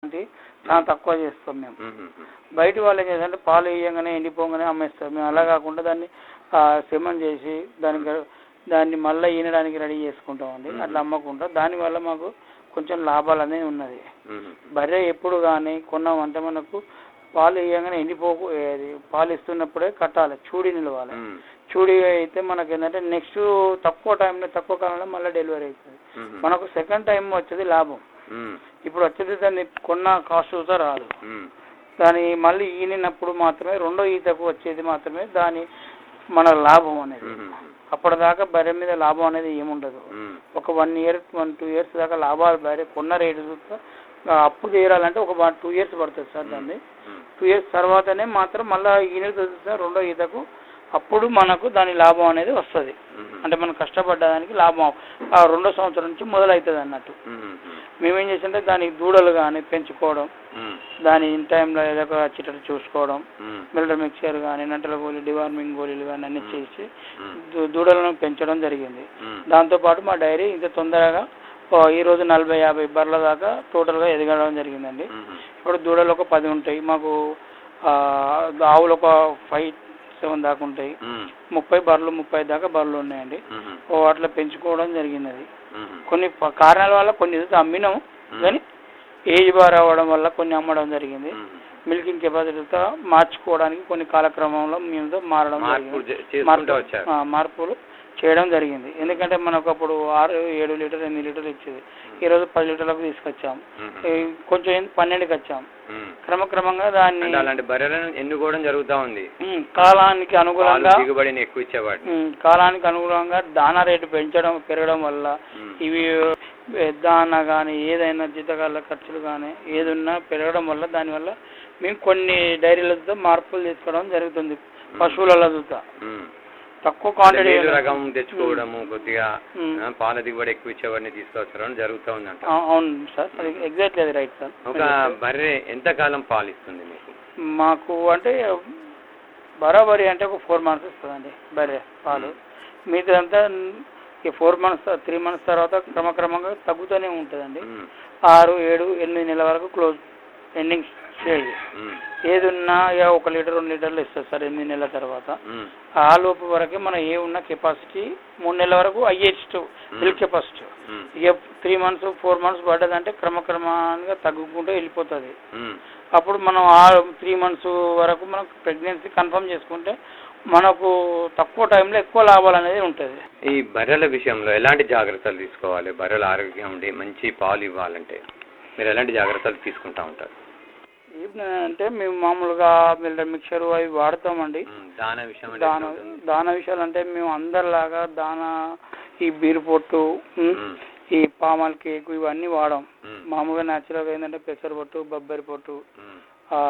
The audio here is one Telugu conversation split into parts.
అంటే చాలా తక్కువ చేస్తాం మేము మ్మ్. బయట వాళ్ళు ఏం చేస్తారంటే పాలు ఇయ్యంగానే ఎండిపోగానే అమ్మేస్తారు మేము అలా కాకుండా దాన్ని సిమెంట్ చేసి దానికి దాన్ని మళ్ళీ ఈనడానికి రెడీ చేసుకుంటామండి మ్మ్. అట్లా అమ్మకుండా దానివల్ల మాకు కొంచెం లాభాలు అనేది ఉన్నది మ్మ్. బర్రె ఎప్పుడు కానీ కొన్నామంటే మనకు పాలు ఇయ్యంగానే ఎండిపోకు ఏది పాలు ఇస్తున్నప్పుడే కట్టాలి చూడి నిలవాలి మ్మ్. చూడి అయితే మనకి ఏంటంటే నెక్స్ట్ తక్కువ టైంలో తక్కువ కాలంలో మళ్ళీ డెలివరీ అవుతుంది మ్మ్. మనకు సెకండ్ టైం వచ్చేది లాభం మ్మ్. ఇప్పుడు వచ్చేది దాన్ని కొన్న కాస్ట్ చూస్తే రాదు మ్మ్. దాని మళ్ళీ ఈనినప్పుడు మాత్రమే రెండో ఈతకు వచ్చేది మాత్రమే దాని మన లాభం అనేది మ్మ్. అప్పటిదాకా బర్రె మీద లాభం అనేది ఏముండదు మ్మ్. ఒక one year one two years దాకా లాభాలు బర్రె కొన్న రేటు చూస్తే ఆ, అప్పు చేయాలంటే ఒక వన్ టూ ఇయర్స్ పడుతుంది సార్ దాన్ని మ్మ్. టూ ఇయర్స్ తర్వాతనే మాత్రం మళ్ళీ ఈయన చూస్తే రెండో ఈతకు అప్పుడు మనకు దాని లాభం అనేది వస్తుంది మ్మ్. అంటే మనం కష్టపడ్డదానికి లాభం ఆ రెండో సంవత్సరం నుంచి మొదలవుతుంది అన్నట్టు మ్మ్. మేమేం చేస్తుంటే దానికి దూడలు కానీ పెంచుకోవడం మ్మ్. దాని ఇన్ టైంలో ఏదో ఒక చిట్టలు చూసుకోవడం మ్మ్. మిల్డర్ మిక్చర్ కానీ నంటల గోళీ డివార్మింగ్ గోళీలు కానీ అన్ని మ్మ్. చేసి మ్మ్. దూ- దూడలను పెంచడం జరిగింది మ్మ్. దాంతోపాటు మా డైరీ ఇంత తొందరగా ఓ ఈ రోజు నలభై యాభై బర్ల దాకా టోటల్గా ఎదగడం జరిగిందండి మ్మ్. ఇప్పుడు దూడలు ఒక పది ఉంటాయి మాకు ఆ, ఆవులు ఒక ఫైవ్ సెవెన్ దాకా ఉంటాయి మ్మ్. ముప్పై బర్రెలు ముప్పై దాకా బర్రెలు ఉన్నాయండి మ్మ్. ఓ అట్లా పెంచుకోవడం జరిగినది మ్మ్. కొన్ని ప- కారణాల వల్ల కొన్ని అయితే అమ్మినాం మ్మ్. కానీ ఏజ్ బార్ అవ్వడం వల్ల కొన్ని అమ్మడం జరిగింది మ్మ్. మిల్కింగ్ కెపాసిటీతో మార్చుకోవడానికి కొన్ని కాలక్రమంలో మేము మారడం మార్పులు జరిగింది చే- చేసుకుంటూ మార్పు- వచ్చారు ఆ, మార్పులు చేయడం జరిగింది ఎందుకంటే మనకు అప్పుడు ఆరు ఏడు లీటర్ ఎనిమిది లీటర్లు ఇచ్చేది ఈ రోజు పది లీటర్లకు తీసుకొచ్చాం మ్మ్. ఈ కొంచెం ఏంది పన్నెండుకి వచ్చాం మ్మ్. క్రమక్రమంగా దాన్ని అంటే అలాంటి బర్రెలను ఎన్నుకోవడం జరుగుతూ ఉంది ఉమ్, కాలానికి పాలు అనుగుణంగా దిగుబడిని ఎక్కువ ఇచ్చేవాడు ఉమ్, కాలానికి అనుగుణంగా దానా రేటు పెంచడం పెరగడం వల్ల మ్మ్. ఇవి ఏ, దానా కానీ ఏదైనా జీతకాల ఖర్చులు కానీ ఏదున్నా పెరగడం వల్ల దానివల్ల మేము కొన్ని డైరీలతో మార్పులు తీసుకోవడం జరుగుతుంది పశువుల చూస్తా మ్మ్. తక్కువ అంటే క్వాంటిటీ మేలు రకం తెచ్చుకోవడము కొద్దిగా మ్మ్. ఆ, పాల దిగుబడి ఎక్కువ ఇచ్చేవాడిని తీసుకొచ్చడం జరుగుతూ ఉందంట అవును సార్ అది ఎగ్జాక్ట్లీ అది రైట్ సార్ ఒక బర్రె ఎంతకాలం పాలు ఇస్తుంది మీకు మాకు అంటే బరాబరి అంటే ఒక ఫోర్ మంత్స్ ఇస్తుందండి బర్రె పాలు మిగతాదంతా ఈ ఫోర్ మంత్స్ త్రీ మంత్స్ తర్వాత క్రమక్రమంగా తగ్గుతూనే ఉంటుందండి మ్మ్. ఆరు ఏడు ఎనిమిది నెలల వరకు క్లోజ్ ఎండింగ్ స్టేజ్ మ్మ్. ఏది ఉన్నా ఇక ఒక లీటర్ రెండు లీటర్లు ఇస్తుంది సార్ ఎనిమిది నెలల తర్వాత మ్మ్. ఆ లోపు వరకే మనం ఏ ఉన్న కెపాసిటీ మూడు నెలల వరకు హైయెస్ట్ మిల్క్ కెపాసిటీ మ్మ్. ఇక త్రీ మంత్స్ ఫోర్ మంత్స్ పడ్డదంటే క్రమక్రమంగా తగ్గుకుంటూ వెళ్ళిపోతుంది మ్మ్. అప్పుడు మనం ఆ త్రీ మంత్స్ వరకు మనం ప్రెగ్నెన్సీ కన్ఫర్మ్ చేసుకుంటే మనకు తక్కువ టైంలో ఎక్కువ లాభాలు అనేది ఉంటుంది ఈ బర్రెల విషయంలో ఎలాంటి జాగ్రత్తలు తీసుకోవాలి బర్రెల ఆరోగ్యం ఉండి మంచి పాలు ఇవ్వాలంటే మీరు ఎలాంటి జాగ్రత్తలు తీసుకుంటా ఉంటారు అంటే మేము మామూలుగా మిల్లర్ మిక్చర్ అవి వాడతామండి మ్మ్. దాన విషయం అంటే దాన ఎట్లా ఉంటుంది? దాన విషయాలు అంటే మేము అందరిలాగా దాన ఈ బీరు పొట్టు ఉమ్, మ్మ్. ఈ పామాల్ కేక్ ఇవన్నీ వాడాం మ్మ్. మామూలుగా న్యాచురల్గా ఏంటంటే పెసర పొట్టు బొబ్బరి పొట్టు మ్మ్. ఆ,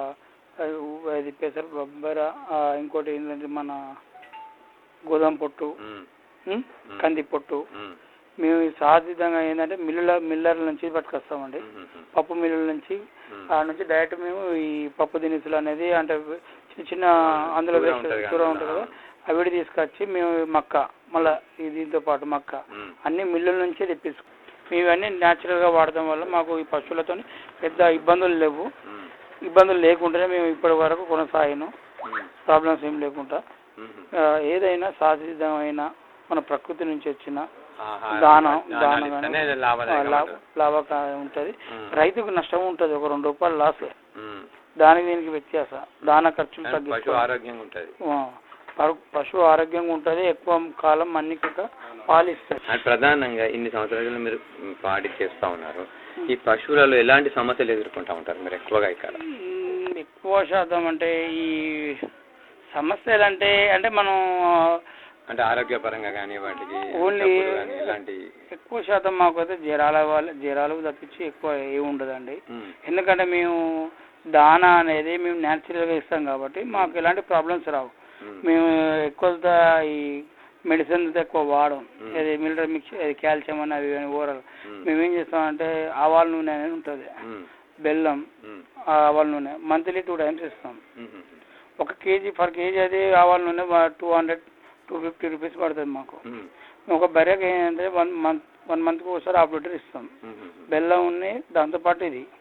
అది పెసర బొబ్బర ఆ, ఇంకోటి ఏంటంటే మన గోధుమ పొట్టు మ్మ్. ఉమ్, కంది పొట్టు మ్మ్. మేము సాధితంగా ఏంటంటే మిల్లుల మిల్లర్ల నుంచి పట్టుకొస్తామండి మ్మ్. పప్పు మిల్లుల నుంచి మ్మ్. ఆ నుంచి డైరెక్ట్ మేము ఈ పప్పు దినుసులు అనేది అంటే చిన్న చిన్న అందులో కూర వేసే ఉంటది కూర కదా. ఉంటుంది కదా అవిడి తీసుకొచ్చి మేము మక్క మళ్ళా ఈ దీంతో పాటు మక్క మ్మ్. అన్ని మిల్లుల నుంచే తెప్పించుకో మేము ఇవన్నీ న్యాచురల్గా వాడటం వల్ల మాకు ఈ పశువులతో పెద్ద ఇబ్బందులు లేవు మ్మ్. ఇబ్బందులు లేకుండానే మేము ఇప్పటి వరకు కొనసాగాను మ్మ్. ప్రాబ్లమ్స్ ఏం లేకుండా మ్మ్. ఆ, ఏదైనా సాధితమైన మన ప్రకృతి నుంచి వచ్చిన ఆహా. దానం దానాలు దానం ఇస్తేనే కానీ లాభదాయకం లాభ ఉంటుంది. లాభకారం ఉంటుంది మ్మ్. రైతుకు నష్టం ఉంటుంది ఒక రెండు రూపాయలు లాస్ మ్మ్. దానికి దీనికి వ్యత్యాసం దాన ఖర్చులు కానీ పశువు తగ్గించుకోవాలి ఆరోగ్యంగా ఉంటుంది ఆ, పరు- పశువు ఆరోగ్యంగా ఉంటుంది ఎక్కువ కాలం మన్నిక పాలిస్తుంది అది ప్రధానంగా ఇన్ని సంవత్సరాలు మీరు పాడి చేస్తా ఉన్నారు ఈ పశువులలో ఎలాంటి సమస్యలు ఎదుర్కొంటా ఉంటారు మీరు ఎక్కువగా ఇక్కడ మ్మ్, ఎక్కువ శాతం అంటే ఈ సమస్యలు అంటే అంటే మనం అంటే ఆరోగ్యపరంగా కానీ వాటికి Only- జబ్బులు కానీ ఇలాంటి ఎక్కువ శాతం మాకైతే జ్వరాల వాళ్ళ జ్వరాలు తప్పించి ఎక్కువ ఏమి ఉండదండి ఉమ్, ఎందుకంటే మేము దానా అనేది మేము న్యాచురల్గా ఇస్తాం కాబట్టి మాకు ఎలాంటి ప్రాబ్లమ్స్ రావు ఉమ్, మేము ఎక్కువ ఈ మెడిసిన్ ఎక్కువ వాడం Hmm. ఇది మిలిటరీ మిక్స్ కాల్షియం అని అవి ఓరల్ ఉమ్, మేము ఏం చేస్తామంటే ఆవాల నూనె అనేది ఉంటుంది ఉమ్, బెల్లం ఉమ్, ఆ ఆవాల నూనె మంత్లీ టూ టైమ్స్ ఇస్తాం ఉమ్, ఉమ్, ఒక కేజీ పర్ కేజీ అది ఆవాల నూనె two hundred two fifty rupees పడుతుంది మాకు ఉమ్, ఒక బర్రెకి ఏంటంటే వన్ మంత్ వన్ మంత్కి ఒకసారి హాఫ్ లీటర్ ఇస్తాం ఉమ్, ఉమ్, బెల్లం ఉన్నాయి దాంతోపాటు ఇది